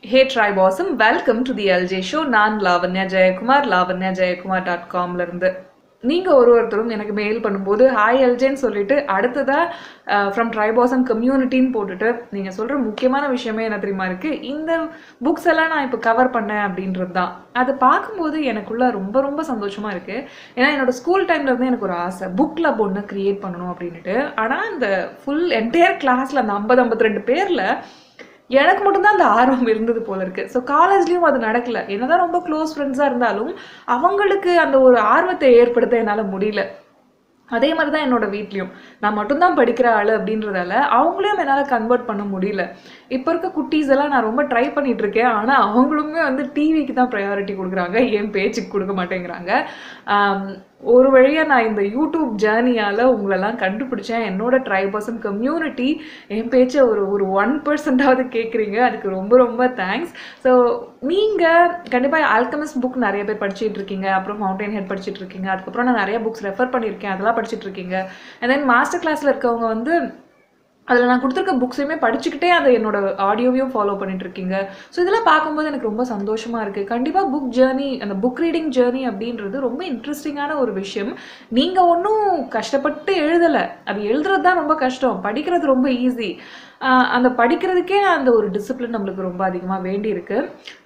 ஹே ட்ரை பாசம் welcome to the LJ show நான் லாவண்யா ஜெயக்குமார் லாவண்யா ஜெயக்குமார் டாட் காம்ல இருந்து நீங்கள் ஒரு ஒருத்தரும் எனக்கு மெயில் பண்ணும்போது ஹாய் எல்ஜேன்னு சொல்லிட்டு அடுத்ததாக ஃப்ரம் ட்ரைபாசம் கம்யூனிட்டின்னு போட்டுட்டு நீங்கள் சொல்கிற முக்கியமான விஷயமே என்ன தெரியுமா இருக்குது இந்த புக்ஸ் எல்லாம் நான் இப்போ கவர் பண்ணேன் அப்படின்றது தான் அதை பார்க்கும்போது எனக்குள்ள ரொம்ப ரொம்ப சந்தோஷமாக இருக்குது ஏன்னா என்னோட ஸ்கூல் டைம்ல இருந்து எனக்கு ஒரு ஆசை புக் கிளப் ஒன்று க்ரியேட் பண்ணணும் அப்படின்ட்டு ஆனால் இந்த ஃபுல் என்டையர் கிளாஸில் அந்த ஐம்பது ஐம்பத்தி ரெண்டு பேரில் எனக்கு மட்டும்தான் அந்த ஆர்வம் இருந்தது போல இருக்கு ஸோ காலேஜ்லேயும் அது நடக்கல என்னதான் ரொம்ப க்ளோஸ் ஃப்ரெண்ட்ஸாக இருந்தாலும் அவங்களுக்கு அந்த ஒரு ஆர்வத்தை ஏற்படுத்த என்னால் முடியல அதே மாதிரி தான் என்னோட வீட்லேயும் நான் மட்டும்தான் படிக்கிற ஆள் அப்படின்றதால அவங்களையும் என்னால் கன்வெர்ட் பண்ண முடியல இப்போ இருக்க குட்டீஸ் எல்லாம் நான் ரொம்ப ட்ரை பண்ணிட்டு இருக்கேன் ஆனால் அவங்களுமே வந்து டிவிக்கு தான் ப்ரையாரிட்டி கொடுக்குறாங்க என் பேச்சுக்கு கொடுக்க மாட்டேங்கிறாங்க ஆம், ஒரு வழியாக நான் இந்த யூடியூப் ஜேர்னியால் உங்களெல்லாம் கண்டுபிடிச்சேன் என்னோட ட்ரைபர்சன் கம்யூனிட்டி என் பேச்சை ஒரு ஒரு ஒன் பர்சன்டாவது கேட்குறீங்க அதுக்கு ரொம்ப ரொம்ப தேங்க்ஸ் ஸோ நீங்கள் கண்டிப்பாக ஆல்கமிஸ்ட் புக் நிறைய பேர் படிச்சிட்டு இருக்கீங்க அப்புறம் ஃபவுண்டைன் ஹெட் படிச்சிட்டு இருக்கீங்க அதுக்கப்புறம் நான் நிறைய புக்ஸ் ரெஃபர் பண்ணியிருக்கேன் அதெல்லாம் படிச்சிட்டு இருக்கீங்க அண்ட் தென் மாஸ்டர் கிளாஸில் இருக்கவங்க வந்து அதில் நான் கொடுத்துருக்க புக்ஸையுமே படிச்சுக்கிட்டே அதை என்னோட ஆடியோவையும் ஃபாலோ பண்ணிட்டு இருக்கீங்க ஸோ இதெல்லாம் பார்க்கும்போது எனக்கு ரொம்ப சந்தோஷமா இருக்கு கண்டிப்பாக புக் ஜேர்னி அந்த புக் ரீடிங் ஜேர்னி அப்படின்றது ரொம்ப இன்ட்ரெஸ்டிங்கான ஒரு விஷயம் நீங்கள் ஒன்றும் கஷ்டப்பட்டு எழுதலை அது எழுதுறது தான் ரொம்ப கஷ்டம் படிக்கிறது ரொம்ப ஈஸி அந்த படிக்கிறதுக்கே அந்த ஒரு டிசிப்ளின் நம்மளுக்கு ரொம்ப அதிகமாக வேண்டி இருக்கு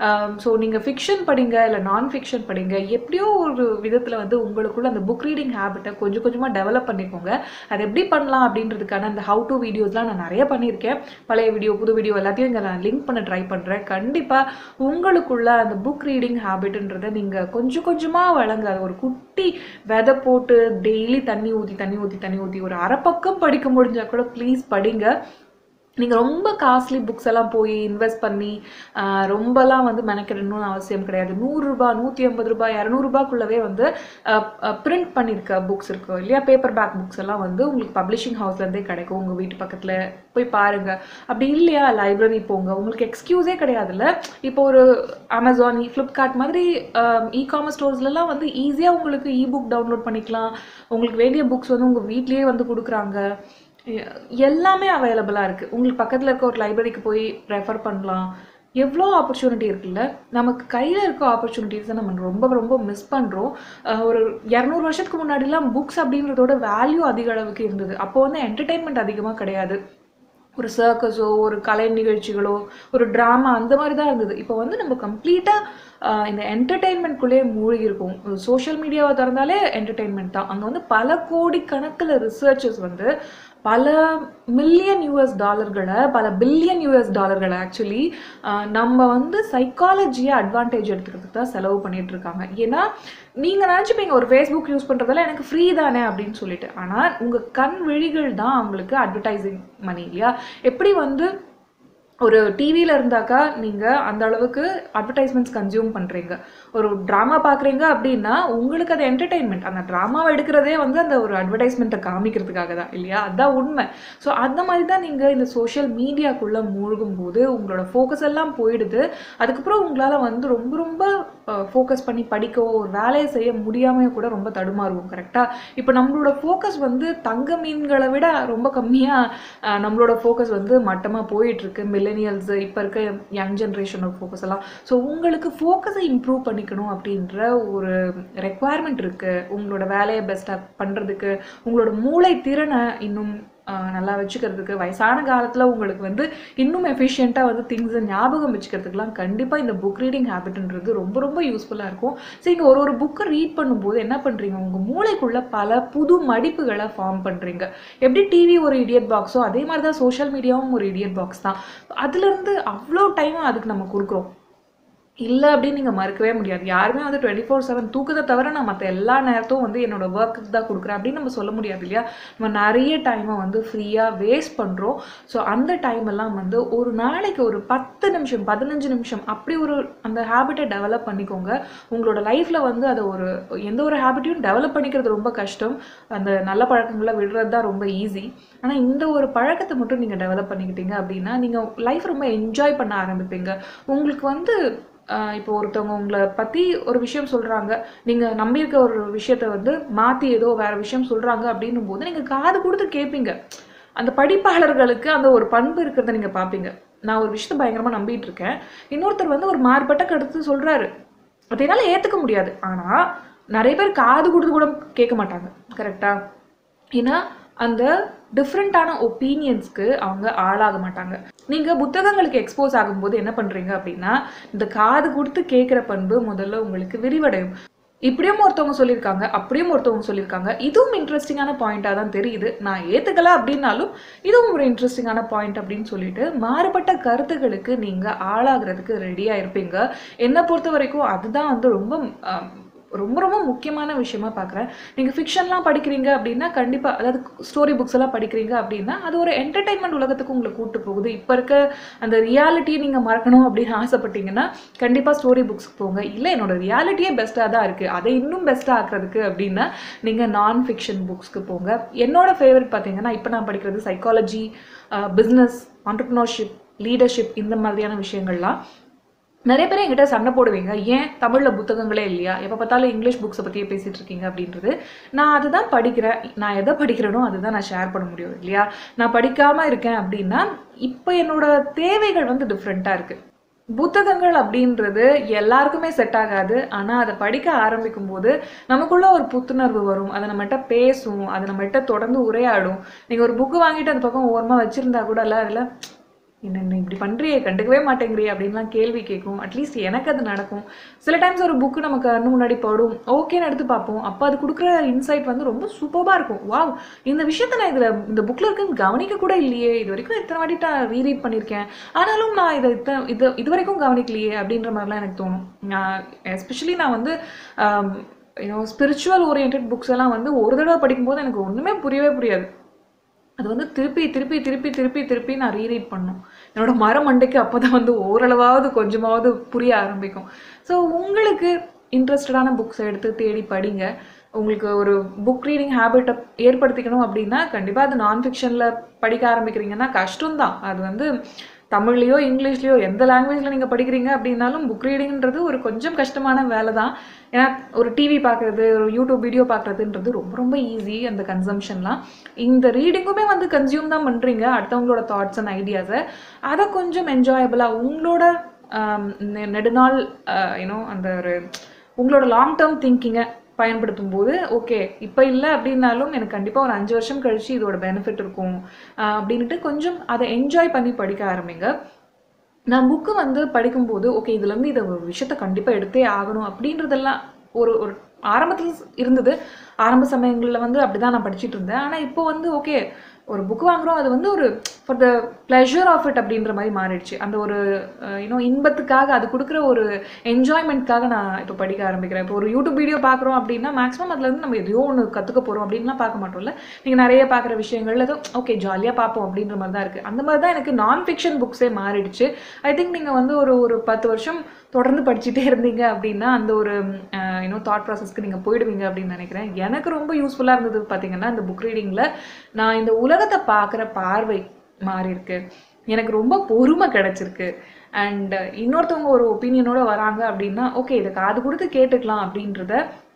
ஸோ நீங்கள் ஃபிக்ஷன் படிங்க இல்லை நான் ஃபிக்ஷன் படிங்க எப்படியோ ஒரு விதத்தில் வந்து உங்களுக்குள்ள அந்த புக் ரீடிங் ஹேபிட்டை கொஞ்சம் கொஞ்சமாக டெவலப் பண்ணிக்கோங்க அது எப்படி பண்ணலாம் அப்படின்றதுக்கான அந்த ஹவு டு வீடியோஸ்லாம் நான் நிறைய பண்ணியிருக்கேன் பழைய வீடியோ புது வீடியோ எல்லாத்தையும் இங்கே நான் லிங்க் பண்ண ட்ரை பண்ணுறேன் கண்டிப்பாக உங்களுக்குள்ள அந்த புக் ரீடிங் ஹேபிட்ன்றதை நீங்கள் கொஞ்சம் கொஞ்சமாக வழங்க அது ஒரு குட்டி விதை போட்டு டெய்லி தண்ணி ஊற்றி தண்ணி ஊற்றி தண்ணி ஊற்றி ஒரு அரை பக்கம் படிக்க முடிஞ்சா கூட ப்ளீஸ் படிங்க நீங்கள் ரொம்ப காஸ்ட்லி புக்ஸ் எல்லாம் போய் இன்வெஸ்ட் பண்ணி ஆஹ், ரொம்பலாம் வந்து மெனக்கிடணும்னு அவசியம் கிடையாது நூறுரூபா நூற்றி ஐம்பது ரூபாய் இரநூறுபாக்குள்ளவே வந்து பிரிண்ட் பண்ணியிருக்க புக்ஸ் இருக்கும் இல்லையா பேப்பர் பேக் புக்ஸ் எல்லாம் வந்து உங்களுக்கு பப்ளிஷிங் ஹவுஸ்லேருந்தே கிடைக்கும் உங்கள் வீட்டு பக்கத்தில் போய் பாருங்க அப்படி இல்லையா லைப்ரரி போங்க உங்களுக்கு எக்ஸ்கியூஸே கிடையாதுல்ல இப்போ ஒரு அமேசான் ஃப்ளிப்கார்ட் மாதிரி இ காமர்ஸ் ஸ்டோர்ஸ்லலாம் வந்து ஈஸியாக உங்களுக்கு இ புக் டவுன்லோட் பண்ணிக்கலாம் உங்களுக்கு வேண்டிய புக்ஸ் வந்து உங்கள் வீட்லேயே வந்து கொடுக்குறாங்க எ- எல்லாமே அவைலபிளாக இருக்குது உங்களுக்கு பக்கத்தில் இருக்க ஒரு லைப்ரரிக்கு போய் ரெஃபர் பண்ணலாம் எவ்வளோ ஆப்பர்ச்சுனிட்டி இருக்குல்ல நமக்கு கையில் இருக்க ஆப்பர்ச்சுனிட்டிஸை நம்ம ரொம்ப ரொம்ப மிஸ் பண்ணுறோம் ஒரு இரநூறு வருஷத்துக்கு முன்னாடிலாம் புக்ஸ் அப்படின்றதோட வேல்யூ அதிக அளவுக்கு இருந்தது அப்போ வந்து என்டர்டெயின்மெண்ட் அதிகமாக கிடையாது ஒரு சர்க்கஸோ ஒரு கலை நிகழ்ச்சிகளோ ஒரு ட்ராமா அந்த மாதிரி தான் இருந்தது இப்போ வந்து நம்ம கம்ப்ளீட்டாக இந்த என்டர்டெயின்மெண்ட்குள்ளேயே மூழ்கி இருக்கும் சோஷியல் மீடியாவை திறந்தாலே என்டர்டெயின்மெண்ட் தான் அங்கே வந்து பல கோடி கணக்கில் ரிசர்ச்சர்ஸ் வந்து பல மில்லியன் யூஎஸ் டாலர்களை பல பில்லியன் யூஎஸ் டாலர்களை ஆக்சுவலி நம்ம வந்து சைக்காலஜியை அட்வான்டேஜ் எடுத்துக்கிறதுக்கு தான் செலவு பண்ணிட்டு இருக்காங்க ஏன்னா நீங்கள் நினச்சிப்பீங்க ஒரு ஃபேஸ்புக் யூஸ் பண்ணுறதால எனக்கு ஃப்ரீ தானே அப்படின்னு சொல்லிட்டு ஆனால் உங்கள் கண் விழிகள் தான் அவங்களுக்கு அட்வர்டைசிங் மணி இல்லையா எப்படி வந்து ஒரு டிவியில் இருந்தாக்கா நீங்கள் அந்த அளவுக்கு அட்வர்டைஸ்மெண்ட்ஸ் கன்சியூம் பண்ணுறீங்க ஒரு ட்ராமா பார்க்குறீங்க அப்படின்னா உங்களுக்கு அது என்டர்டெயின்மெண்ட் அந்த ட்ராமாவை எடுக்கிறதே வந்து அந்த ஒரு அட்வர்டைஸ்மெண்ட்டை காமிக்கிறதுக்காக தான் இல்லையா அதுதான் உண்மை ஸோ அந்த மாதிரி தான் நீங்கள் இந்த சோஷியல் மீடியாக்குள்ளே மூழ்கும் போது உங்களோட ஃபோக்கஸ் எல்லாம் போயிடுது அதுக்கப்புறம் உங்களால் வந்து ரொம்ப ரொம்ப ஃபோக்கஸ் பண்ணி படிக்கவோ ஒரு வேலையை செய்ய முடியாமல் கூட ரொம்ப தடுமாறுவோம் கரெக்டாக இப்போ நம்மளோட ஃபோக்கஸ் வந்து தங்க மீன்களை விட ரொம்ப கம்மியாக நம்மளோட ஃபோக்கஸ் வந்து மட்டமாக போயிட்டுருக்கு மில்லேனியல்ஸ் இப்போ இருக்க யங் ஜென்ரேஷனோட ஃபோக்கஸ் எல்லாம் ஸோ உங்களுக்கு ஃபோக்கஸை இம்ப்ரூவ் பண்ணிக்கணும் அப்படின்ற ஒரு ரெக்குவயர்மெண்ட் இருக்குது உங்களோட வேலையை பெஸ்ட்டாக பண்ணுறதுக்கு உங்களோட மூளை திறனை இன்னும் ஆஹ், நல்லா வச்சுக்கிறதுக்கு வயசான காலத்தில் உங்களுக்கு வந்து இன்னும் எஃபிஷியண்ட்டாக வந்து திங்ஸை ஞாபகம் வச்சுக்கிறதுக்குலாம் கண்டிப்பாக இந்த புக் ரீடிங் ஹேபிட்ன்றது ரொம்ப ரொம்ப யூஸ்ஃபுல்லாக இருக்கும் ஸோ நீங்கள் ஒரு ஒரு புக்கை ரீட் பண்ணும்போது என்ன பண்ணுறீங்க உங்கள் மூளைக்குள்ள பல புது மடிப்புகளை ஃபார்ம் பண்ணுறீங்க எப்படி டிவி ஒரு இடியட் பாக்ஸோ அதே மாதிரி தான் சோஷியல் மீடியாவும் ஒரு இடியட் பாக்ஸ் தான் அதுலேருந்து அவ்வளோ டைம் அதுக்கு நம்ம கொடுக்குறோம் இல்லை அப்படின்னு நீங்கள் மறுக்கவே முடியாது யாருமே வந்து டுவெண்ட்டி ஃபோர் செவன் தூக்கத்தை தவிர நான் மற்ற எல்லா நேரத்தும் வந்து என்னோட ஒர்க்குக்கு தான் கொடுக்குறேன் அப்படின்னு நம்ம சொல்ல முடியாது இல்லையா நம்ம நிறைய டைமை வந்து ஃப்ரீயாக வேஸ்ட் பண்ணுறோம் ஸோ அந்த டைம் எல்லாம் வந்து ஒரு நாளைக்கு ஒரு பத்து நிமிஷம் பதினஞ்சு நிமிஷம் அப்படி ஒரு அந்த ஹேபிட்டை டெவலப் பண்ணிக்கோங்க உங்களோட லைஃப்பில் வந்து அதை ஒரு எந்த ஒரு ஹேபிட்டையும் டெவலப் பண்ணிக்கிறது ரொம்ப கஷ்டம் அந்த நல்ல பழக்கங்களை விடுறது தான் ரொம்ப ஈஸி ஆனால் இந்த ஒரு பழக்கத்தை மட்டும் நீங்கள் டெவலப் பண்ணிக்கிட்டீங்க அப்படின்னா நீங்கள் லைஃப் ரொம்ப என்ஜாய் பண்ண ஆரம்பிப்பீங்க உங்களுக்கு வந்து ஆஹ் இப்போ ஒருத்தவங்க உங்களை பற்றி ஒரு விஷயம் சொல்கிறாங்க நீங்கள் நம்பியிருக்க ஒரு விஷயத்த வந்து மாற்றி ஏதோ வேற விஷயம் சொல்கிறாங்க அப்படின்னும் போது நீங்கள் காது கொடுத்து கேட்பீங்க அந்த படிப்பாளர்களுக்கு அந்த ஒரு பண்பு இருக்கிறத நீங்கள் பார்ப்பீங்க நான் ஒரு விஷயத்தை பயங்கரமாக நம்பிட்டு இருக்கேன் இன்னொருத்தர் வந்து ஒரு மாறுபட்ட கருத்து சொல்கிறாரு அது என்னால் ஏற்றுக்க முடியாது ஆனால் நிறைய பேர் காது கொடுத்து கூட கேட்க மாட்டாங்க கரெக்டாக ஏன்னா அந்த டிஃப்ரெண்ட்டான ஒப்பீனியன்ஸ்க்கு அவங்க ஆளாக மாட்டாங்க நீங்கள் புத்தகங்களுக்கு எக்ஸ்போஸ் ஆகும்போது என்ன பண்ணுறீங்க அப்படின்னா இந்த காது கொடுத்து கேட்குற பண்பு முதல்ல உங்களுக்கு விரிவடையும் இப்படியும் ஒருத்தவங்க சொல்லியிருக்காங்க அப்படியும் ஒருத்தவங்க சொல்லியிருக்காங்க இதுவும் இன்ட்ரெஸ்டிங்கான பாயிண்டாக தான் தெரியுது நான் ஏற்றுக்கல அப்படின்னாலும் இதுவும் ஒரு இன்ட்ரெஸ்டிங்கான பாயிண்ட் அப்படின்னு சொல்லிட்டு மாறுபட்ட கருத்துக்களுக்கு நீங்கள் ஆளாகிறதுக்கு ரெடியாக இருப்பீங்க என்னை பொறுத்த வரைக்கும் அதுதான் வந்து ரொம்ப ஆம், ரொம்ப ரொம்ப முக்கியமான விஷயமா பார்க்குறேன் நீங்கள் ஃபிக்ஷன்லாம் படிக்கிறீங்க அப்படின்னா கண்டிப்பாக அதாவது ஸ்டோரி புக்ஸ் எல்லாம் படிக்கிறீங்க அப்படின்னா அது ஒரு என்டர்டைன்மெண்ட் உலகத்துக்கு உங்களை கூட்டு போகுது இப்போ இருக்க அந்த ரியாலிட்டியை நீங்கள் மறக்கணும் அப்படின்னு ஆசைப்பட்டீங்கன்னா கண்டிப்பாக ஸ்டோரி புக்ஸ்க்கு போங்க இல்லை என்னோட ரியாலிட்டியே பெஸ்ட்டாக தான் இருக்குது அதை இன்னும் பெஸ்ட்டாக ஆக்குறதுக்கு அப்படின்னா நீங்கள் நான் ஃபிக்ஷன் புக்ஸ்க்கு போங்க என்னோட ஃபேவரட் பார்த்தீங்கன்னா இப்போ நான் படிக்கிறது சைக்காலஜி பிஸ்னஸ் ஆண்டர்ப்ரினர்ஷிப் லீடர்ஷிப் இந்த மாதிரியான விஷயங்கள்லாம் நிறைய பேர் என்கிட்ட சண்டை போடுவீங்க ஏன் தமிழில் புத்தகங்களே இல்லையா எப்போ பார்த்தாலும் இங்கிலீஷ் புக்ஸை பற்றியே பேசிகிட்டு இருக்கீங்க அப்படின்றது நான் அதுதான் படிக்கிறேன் நான் எதை படிக்கிறேனோ அதுதான் நான் ஷேர் பண்ண முடியும் இல்லையா நான் படிக்காமல் இருக்கேன் அப்படின்னா இப்போ என்னோட தேவைகள் வந்து டிஃப்ரெண்ட்டாக இருக்குது புத்தகங்கள் அப்படின்றது எல்லாருக்குமே செட் ஆகாது ஆனால் அதை படிக்க ஆரம்பிக்கும் போது நமக்குள்ள ஒரு புத்துணர்வு வரும் அதை நம்மகிட்ட பேசும் அது நம்மகிட்ட தொடர்ந்து உரையாடும் நீங்கள் ஒரு புக்கு வாங்கிட்டு அந்த பக்கம் ஓரமாக வச்சுருந்தா கூட இல்லை அதில் என்ன என்ன இப்படி பண்ணுறியே கண்டுக்கவே மாட்டேங்கிறியே அப்படின்லாம் கேள்வி கேட்கும் அட்லீஸ்ட் எனக்கு அது நடக்கும் சில டைம்ஸ் ஒரு புக்கு நமக்கு கண்ணு முன்னாடி படும் ஓகேன்னு எடுத்து பார்ப்போம் அப்போ அது கொடுக்குற இன்சைட் வந்து ரொம்ப சூப்பராக இருக்கும் வாவ் இந்த விஷயத்த நான் இதில் இந்த புக்கில் இருக்குன்னு கவனிக்க கூட இல்லையே இது வரைக்கும் இத்தனை வாட்டி நான் ரீரீட் பண்ணியிருக்கேன் ஆனாலும் நான் இதை இத்த இது இது வரைக்கும் கவனிக்கலையே அப்படின்ற மாதிரிலாம் எனக்கு தோணும் நான் எஸ்பெஷலி நான் வந்து யூனோ ஸ்பிரிச்சுவல் ஓரியன்ட் புக்ஸ் எல்லாம் வந்து ஒரு தடவை படிக்கும்போது எனக்கு ஒன்றுமே புரியவே புரியாது அது வந்து திருப்பி திருப்பி திருப்பி திருப்பி திருப்பி நான் ரீரீட் பண்ணும் என்னோட மரமண்டைக்கு அப்போ தான் வந்து ஓரளவாவது கொஞ்சமாவது புரிய ஆரம்பிக்கும் ஸோ உங்களுக்கு இன்ட்ரெஸ்டடான புக்ஸை எடுத்து தேடி படிங்க உங்களுக்கு ஒரு புக் ரீடிங் ஹேபிட்டை ஏற்படுத்திக்கணும் அப்படின்னா கண்டிப்பாக அது நான் ஃபிக்ஷனில் படிக்க ஆரம்பிக்கிறீங்கன்னா கஷ்டம்தான் அது வந்து தமிழ்லையோ இங்கிலீஷ்லையோ எந்த லாங்குவேஜில் நீங்கள் படிக்கிறீங்க அப்படின்னாலும் புக் ரீடிங்ன்றது ஒரு கொஞ்சம் கஷ்டமான வேலை தான் ஏன்னா ஒரு டிவி பார்க்குறது ஒரு யூடியூப் வீடியோ பார்க்குறதுன்றது ரொம்ப ரொம்ப ஈஸி அந்த கன்சம்ஷன்லாம் இந்த ரீடிங்குமே வந்து கன்சியூம் தான் பண்ணுறீங்க அடுத்தவங்களோட தாட்ஸ் அண்ட் ஐடியாஸை அதை கொஞ்சம் என்ஜாயபிளாக உங்களோட ஆம், நெ- நெடுநாள் யூனோ அந்த ஒரு உங்களோட லாங் டேர்ம் திங்கிங்கை பயன்படுத்தும் போது ஓகே இப்போ இல்லை அப்படின்னாலும் எனக்கு கண்டிப்பாக ஒரு அஞ்சு வருஷம் கழிச்சு இதோட பெனிஃபிட் இருக்கும் ஆஹ் அப்படின்ட்டு கொஞ்சம் அதை என்ஜாய் பண்ணி படிக்க ஆரம்பிங்க நான் புக்கு வந்து படிக்கும்போது ஓகே இதுலேருந்து இதை ஒரு விஷயத்த கண்டிப்பாக எடுத்தே ஆகணும் அப்படின்றதெல்லாம் ஒரு ஒரு ஆரம்பத்தில் இருந்தது ஆரம்ப சமயங்களில் வந்து அப்படி தான் நான் படிச்சுட்டு இருந்தேன் ஆனால் இப்போ வந்து ஓகே ஒரு புக் வாங்குறோம் அது வந்து ஒரு for the pleasure of it அப்படின்ற மாதிரி மாறிடுச்சு அந்த ஒரு யூனோ இன்பத்துக்காக அது கொடுக்குற ஒரு என்ஜாய்மெண்ட்காக நான் இப்போ படிக்க ஆரம்பிக்கிறேன் இப்போ ஒரு யூடியூப் வீடியோ பார்க்குறோம் அப்படின்னா மேக்ஸிமம் அதுலேருந்து நம்ம எதையோ ஒன்று கற்றுக்க போகிறோம் அப்படின்லாம் பார்க்க மாட்டோம்ல நீங்கள் நிறைய பார்க்குற விஷயங்கள் ஏதோ ஓகே ஜாலியாக பார்ப்போம் அப்படின்ற மாதிரி தான் இருக்குது அந்த மாதிரி தான் எனக்கு நான் ஃபிக்ஷன் புக்ஸே மாறிடுச்சு ஐ திங்க் நீங்கள் வந்து ஒரு ஒரு பத்து வருஷம் தொடர்ந்து படிச்சுட்டே இருந்தீங்க அப்படின்னா அந்த ஒரு யூனோ தாட் ப்ராசஸ்க்கு நீங்கள் போயிடுவீங்க அப்படின்னு நினைக்கிறேன் எனக்கு ரொம்ப யூஸ்ஃபுல்லாக இருந்தது பார்த்தீங்கன்னா இந்த புக் ரீடிங்கில் நான் இந்த உலகத்தை பார்க்குற பார்வை மாறி இருக்கு எனக்கு ரொம்ப பொறுமை கிடைச்சிருக்கு அண்ட் இன்னொருத்தவங்க ஒரு ஒப்பீனியனோட வராங்க அப்படின்னா ஓகே இதை காது கொடுத்து கேட்டுக்கலாம் அப்படின்றத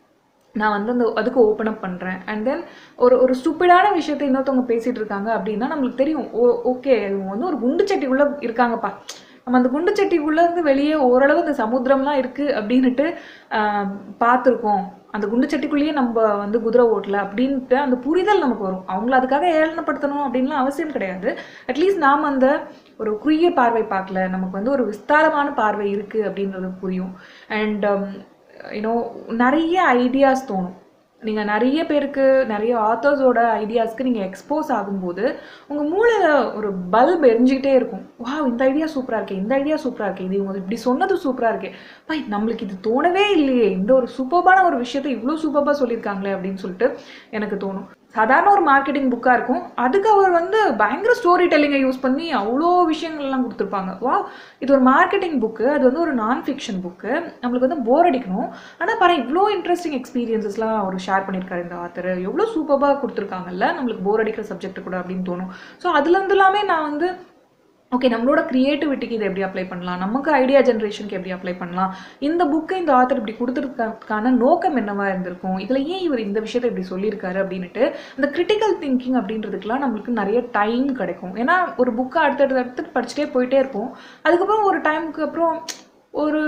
நான் வந்து அந்த அதுக்கு ஓப்பன் அப் பண்ணுறேன் அண்ட் தென் ஒரு ஒரு ஸ்டூப்பிடான விஷயத்தை இன்னொருத்தவங்க பேசிகிட்டு இருக்காங்க அப்படின்னா நம்மளுக்கு தெரியும் ஓ ஓகே இவங்க வந்து ஒரு குண்டு சட்டிக்குள்ளே இருக்காங்கப்பா நம்ம அந்த குண்டு சட்டிக்குள்ளே இருந்து வெளியே ஓரளவு இந்த சமுத்திரம்லாம் இருக்குது அப்படின்னுட்டு ஆஹ், பார்த்திருக்கோம் அந்த குண்டு சட்டிக்குள்ளேயே நம்ம வந்து குதிரை ஓட்டல அப்படின்ட்டு அந்த புரிதல் நமக்கு வரும் அவங்கள அதுக்காக ஏளனப்படுத்தணும் அப்படின்லாம் அவசியம் கிடையாது அட்லீஸ்ட் நாம் அந்த ஒரு குறுகிய பார்வை பார்க்கல நமக்கு வந்து ஒரு விஸ்தாரமான பார்வை இருக்குது அப்படின்றது புரியும் அண்ட் யூனோ நிறைய ஐடியாஸ் தோணும் நீங்கள் நிறைய பேருக்கு நிறைய ஆத்தர்ஸோட ஐடியாஸ்க்கு நீங்கள் எக்ஸ்போஸ் ஆகும்போது உங்கள் மூளையில் ஒரு பல்ப் எரிஞ்சுக்கிட்டே இருக்கும் வா இந்த ஐடியா சூப்பராக இருக்கே இந்த ஐடியா சூப்பராக இருக்கே இது இவங்க இப்படி சொன்னது சூப்பராக இருக்கே பை நம்மளுக்கு இது தோணவே இல்லையே இந்த ஒரு சூப்பர்பான ஒரு விஷயத்தை இவ்வளோ சூப்பராக சொல்லியிருக்காங்களே அப்படின்னு சொல்லிட்டு எனக்கு தோணும் சாதாரண ஒரு மார்க்கெட்டிங் புக்காக இருக்கும் அதுக்கு அவர் வந்து பயங்கர ஸ்டோரி டெல்லிங்கை யூஸ் பண்ணி அவ்வளோ விஷயங்கள்லாம் கொடுத்துருப்பாங்க வா இது ஒரு மார்க்கெட்டிங் புக்கு அது வந்து ஒரு நான் ஃபிக்ஷன் புக்கு நம்மளுக்கு வந்து போர் அடிக்கணும் ஆனால் பாரு இவ்வளோ இன்ட்ரெஸ்டிங் எக்ஸ்பீரியன்சஸ்லாம் அவர் ஷேர் பண்ணியிருக்காரு இந்த ஆத்தர் எவ்வளோ சூப்பராக கொடுத்துருக்காங்கல்ல நம்மளுக்கு போர் அடிக்கிற சப்ஜெக்ட் கூட அப்படின்னு தோணும் ஸோ அதுலேருந்து எல்லாமே நான் வந்து ஓகே நம்மளோட க்ரியேட்டிவிட்டிக்கு இதை எப்படி அப்ளை பண்ணலாம் நமக்கு ஐடியா ஜென்ரேஷனுக்கு எப்படி அப்ளை பண்ணலாம் இந்த புக்கை இந்த ஆத்தர் இப்படி கொடுத்துருக்கான நோக்கம் என்னவா இருந்திருக்கும் இதில் ஏன் இவர் இந்த விஷயத்தை இப்படி சொல்லியிருக்காரு அப்படின்ட்டு அந்த கிரிட்டிக்கல் திங்கிங் அப்படின்றதுக்குலாம் நம்மளுக்கு நிறைய டைம் கிடைக்கும் ஏன்னா ஒரு புக்கை அடுத்தடுத்து அடுத்து படிச்சுட்டே போயிட்டே இருப்போம் அதுக்கப்புறம் ஒரு டைமுக்கு அப்புறம் ஒரு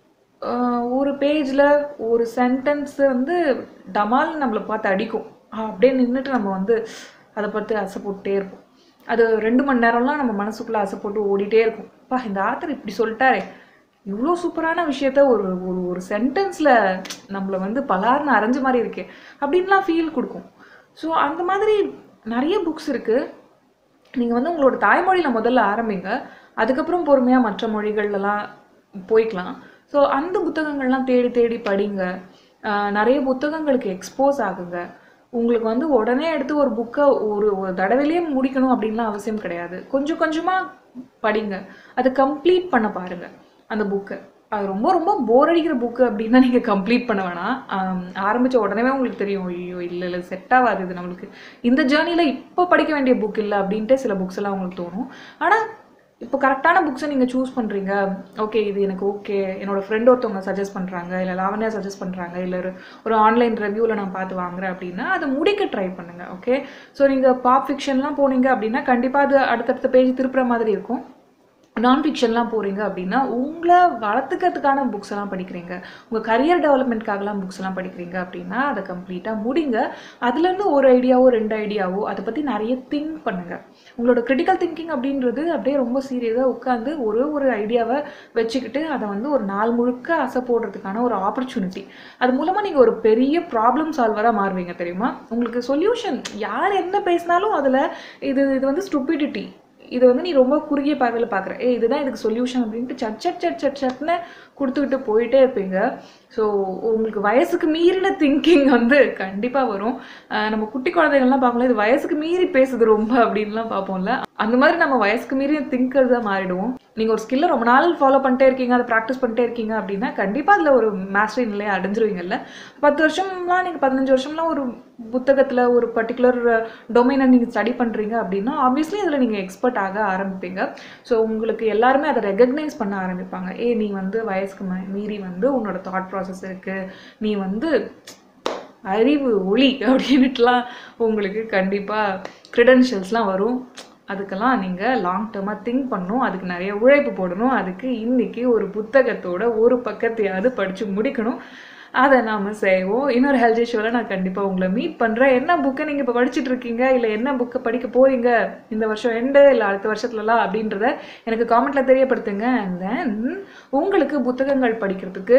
ஆஹ், ஒரு பேஜில் ஒரு சென்டென்ஸ் வந்து டமால் நம்மளை பார்த்து அடிக்கும் ஆஹ், அப்படியே நின்றுட்டு நம்ம வந்து அதை பார்த்து ஆசை போட்டுட்டே இருப்போம் அது ரெண்டு மணி நேரம்லாம் நம்ம மனசுக்குள்ளே ஆசை போட்டு ஓடிட்டே இருக்கும் பா இந்த ஆத்தர் இப்படி சொல்லிட்டாரே இவ்வளோ சூப்பரான விஷயத்த ஒரு ஒரு ஒரு சென்டென்ஸில் நம்மளை வந்து பலார்னு அரைஞ்ச மாதிரி இருக்கே அப்படின்லாம் ஃபீல் கொடுக்கும் ஸோ அந்த மாதிரி நிறைய புக்ஸ் இருக்குது நீங்கள் வந்து உங்களோட தாய்மொழியில் முதல்ல ஆரம்பிங்க அதுக்கப்புறம் பொறுமையாக மற்ற மொழிகள்லாம் போய்க்கலாம் ஸோ அந்த புத்தகங்கள்லாம் தேடி தேடி படிங்க ஆஹ் நிறைய புத்தகங்களுக்கு எக்ஸ்போஸ் ஆகுங்க உங்களுக்கு வந்து உடனே எடுத்து ஒரு புக்கை ஒரு ஒரு தடவையிலேயே முடிக்கணும் அப்படின்லாம் அவசியம் கிடையாது கொஞ்சம் கொஞ்சமாக படிங்க அதை கம்ப்ளீட் பண்ண பாருங்க அந்த புக்கை அது ரொம்ப ரொம்ப போர் அடிக்கிற புக்கு அப்படின்னா நீங்கள் கம்ப்ளீட் பண்ண வேணாம் ஆம், ஆரம்பிச்ச உடனே உங்களுக்கு தெரியும் ஐயோ இல்லை இல்லை செட் ஆகாது இது நம்மளுக்கு இந்த ஜேர்னியில் இப்போ படிக்க வேண்டிய புக் இல்லை அப்படின்ட்டு சில புக்ஸ் எல்லாம் உங்களுக்கு தோணும் ஆனால் இப்போ கரெக்டான புக்ஸை நீங்கள் சூஸ் பண்ணுறீங்க ஓகே இது எனக்கு ஓகே என்னோட ஃப்ரெண்ட் ஒருத்தவங்க சஜஸ்ட் பண்ணுறாங்க இல்லை லாவண்யா சஜஸ்ட் பண்ணுறாங்க இல்லை ஒரு ஒரு ஆன்லைன் ரிவ்யூவில் நான் பார்த்து வாங்குறேன் அப்படின்னா அதை முடிக்க ட்ரை பண்ணுங்கள் ஓகே ஸோ நீங்கள் பாப் ஃபிக்ஷன்லாம் போனீங்க அப்படின்னா கண்டிப்பாக அது அடுத்தடுத்த பேஜ் திருப்புற மாதிரி இருக்கும் நான் ஃபிக்ஷன்லாம் போகிறீங்க அப்படின்னா உங்களை வளர்த்துக்கிறதுக்கான புக்ஸ் எல்லாம் படிக்கிறீங்க உங்கள் கரியர் டெவலப்மெண்ட்காகலாம் புக்ஸ் எல்லாம் படிக்கிறீங்க அப்படின்னா அதை கம்ப்ளீட்டாக முடிங்க அதுலேருந்து ஒரு ஐடியாவோ ரெண்டு ஐடியாவோ அதை பற்றி நிறைய திங்க் பண்ணுங்க உங்களோட கிரிட்டிக்கல் திங்கிங் அப்படின்றது அப்படியே ரொம்ப சீரியஸாக உட்காந்து ஒரு ஒரு ஐடியாவை வச்சுக்கிட்டு அதை வந்து ஒரு நாள் முழுக்க அசை போடுறதுக்கான ஒரு ஆப்பர்ச்சுனிட்டி அது மூலமாக நீங்கள் ஒரு பெரிய ப்ராப்ளம் சால்வராக மாறுவீங்க தெரியுமா உங்களுக்கு சொல்யூஷன் யார் என்ன பேசினாலும் அதில் இது இது வந்து ஸ்டூபிடிட்டி இது வந்து நீ ரொம்ப குறுகிய பார்வையில் பார்க்குற ஏ இதுதான் இதுக்கு சொல்யூஷன் அப்படின்ட்டு சட் சட் சட் சட் சட்னு கொடுத்துக்கிட்டு போயிட்டே இருப்பீங்க ஸோ உங்களுக்கு வயசுக்கு மீறின திங்கிங் வந்து கண்டிப்பாக வரும் அஹ் நம்ம குட்டி குழந்தைகள்லாம் பார்க்கல இது வயசுக்கு மீறி பேசுது ரொம்ப அப்படின்லாம் பார்ப்போம்ல அந்த மாதிரி நம்ம வயசுக்கு மீறி திங்கர் தான் மாறிடுவோம் நீங்கள் ஒரு ஸ்கில்லை ரொம்ப நாள் ஃபாலோ பண்ணிட்டே இருக்கீங்க அதை ப்ராக்டிஸ் பண்ணிட்டே இருக்கீங்க அப்படின்னா கண்டிப்பாக அதில் ஒரு மாஸ்டரி நிலையை அடைஞ்சிருவீங்கல்ல பத்து வருஷம்லாம் நீங்கள் பதினஞ்சு வருஷம்லாம் ஒரு புத்தகத்தில் ஒரு பர்டிகுலர் டொமைனை நீங்கள் ஸ்டடி பண்ணுறீங்க அப்படின்னா ஆப்வியஸ்லி அதில் நீங்கள் எக்ஸ்பர்ட் ஆக ஆரம்பிப்பீங்க ஸோ உங்களுக்கு எல்லாருமே அதை ரெகக்னைஸ் பண்ண ஆரம்பிப்பாங்க ஏ நீ வந்து வயசுக்கு ம- மீறி வந்து உன்னோட தாட் ப்ராசஸ் இருக்குது நீ வந்து அறிவு ஒளி அப்படின்ட்டுலாம் உங்களுக்கு கண்டிப்பாக க்ரிடென்ஷியல்ஸ்லாம் வரும் அதுக்கெல்லாம் நீங்கள் லாங் டேர்மாக திங்க் பண்ணணும் அதுக்கு நிறைய உழைப்பு போடணும் அதுக்கு இன்னைக்கு ஒரு புத்தகத்தோட ஒரு பக்கத்தையாவது படித்து முடிக்கணும் அதை நாம் செய்வோம் இன்னொரு ஹெல்தி ஷோவில் நான் கண்டிப்பாக உங்களை மீட் பண்ணுறேன் என்ன புக்கை நீங்கள் இப்போ படிச்சுட்டு இருக்கீங்க இல்லை என்ன புக்கை படிக்க போறீங்க இந்த வருஷம் எண்டு இல்லை அடுத்த வருஷத்துலலாம் அப்படின்றத எனக்கு காமெண்ட்டில் தெரியப்படுத்துங்க அண்ட் தென் உங்களுக்கு புத்தகங்கள் படிக்கிறதுக்கு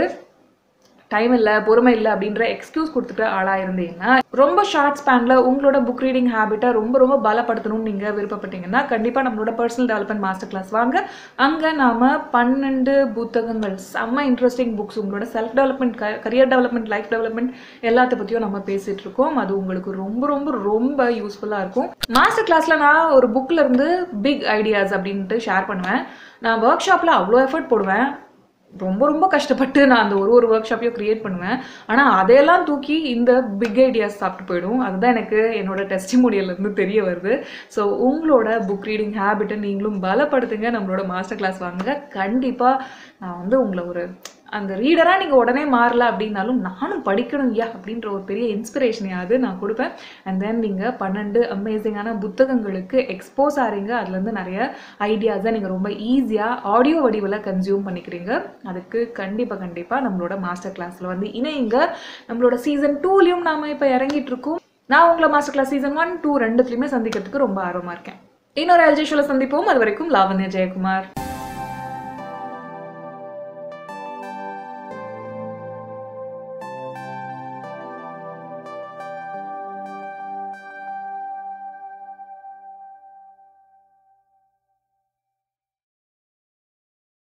டைம் இல்லை பொறுமை இல்லை அப்படின்ற எக்ஸ்கியூஸ் கொடுத்துட்டு ஆளாக இருந்தீங்கன்னா ரொம்ப ஷார்ட் ஸ்பேனில் உங்களோட புக் ரீடிங் ஹேபிட்டை ரொம்ப ரொம்ப பலப்படுத்தணும்னு நீங்கள் விருப்பப்பட்டீங்கன்னா கண்டிப்பாக நம்மளோட பர்சனல் டெவலப்மெண்ட் மாஸ்டர் கிளாஸ் வாங்க அங்கே நாம் பன்னெண்டு புத்தகங்கள் செம்ம இன்ட்ரெஸ்டிங் புக்ஸ் உங்களோட self development career development life development எல்லாத்த பற்றியும் நம்ம பேசிகிட்டு இருக்கோம் அது உங்களுக்கு ரொம்ப ரொம்ப ரொம்ப யூஸ்ஃபுல்லாக இருக்கும் மாஸ்டர் கிளாஸில் நான் ஒரு புக்கில் இருந்து பிக் ஐடியாஸ் அப்படின்ட்டு ஷேர் பண்ணுவேன் நான் ஒர்க் ஷாப்பில் அவ்வளோ எஃபர்ட் போடுவேன் ரொம்ப ரொம்ப கஷ்டப்பட்டு நான் அந்த ஒரு ஒரு ஒர்க் ஷாப்பையும் க்ரியேட் பண்ணுவேன் ஆனால் அதையெல்லாம் தூக்கி இந்த பிக் ஐடியாஸ் சாப்பிட்டு போயிடும் அதுதான் எனக்கு என்னோட டெஸ்டிமோனியல்லேருந்து தெரிய வருது ஸோ உங்களோட புக் ரீடிங் ஹேபிட்டை நீங்களும் பலப்படுத்துங்க நம்மளோட மாஸ்டர் கிளாஸ் வாங்குங்க கண்டிப்பாக நான் வந்து உங்களை ஒரு அந்த ரீடராக நீங்கள் உடனே மாறல அப்படின்னாலும் நானும் படிக்கணும் யா அப்படின்ற ஒரு பெரிய இன்ஸ்பிரேஷனையாவது நான் கொடுப்பேன் அண்ட் தென் நீங்கள் பன்னெண்டு அமேசிங்கான புத்தகங்களுக்கு எக்ஸ்போஸ் ஆகிறீங்க அதுலேருந்து நிறைய ஐடியாஸை நீங்கள் ரொம்ப ஈஸியாக ஆடியோ வடிவில் கன்சியூம் பண்ணிக்கிறீங்க அதுக்கு கண்டிப்பாக கண்டிப்பாக நம்மளோட மாஸ்டர் கிளாஸில் வந்து இணையுங்க நம்மளோட சீசன் டூலையும் நாம இப்போ இறங்கிட்டு இருக்கோம் நான் உங்களை master class season one two ரெண்டுத்துலையுமே சந்திக்கிறதுக்கு ரொம்ப ஆர்வமாக இருக்கேன் இன்னொரு எல்ஜி ஷோவில் சந்திப்போம் அது வரைக்கும் லாவண்யா ஜெயக்குமார்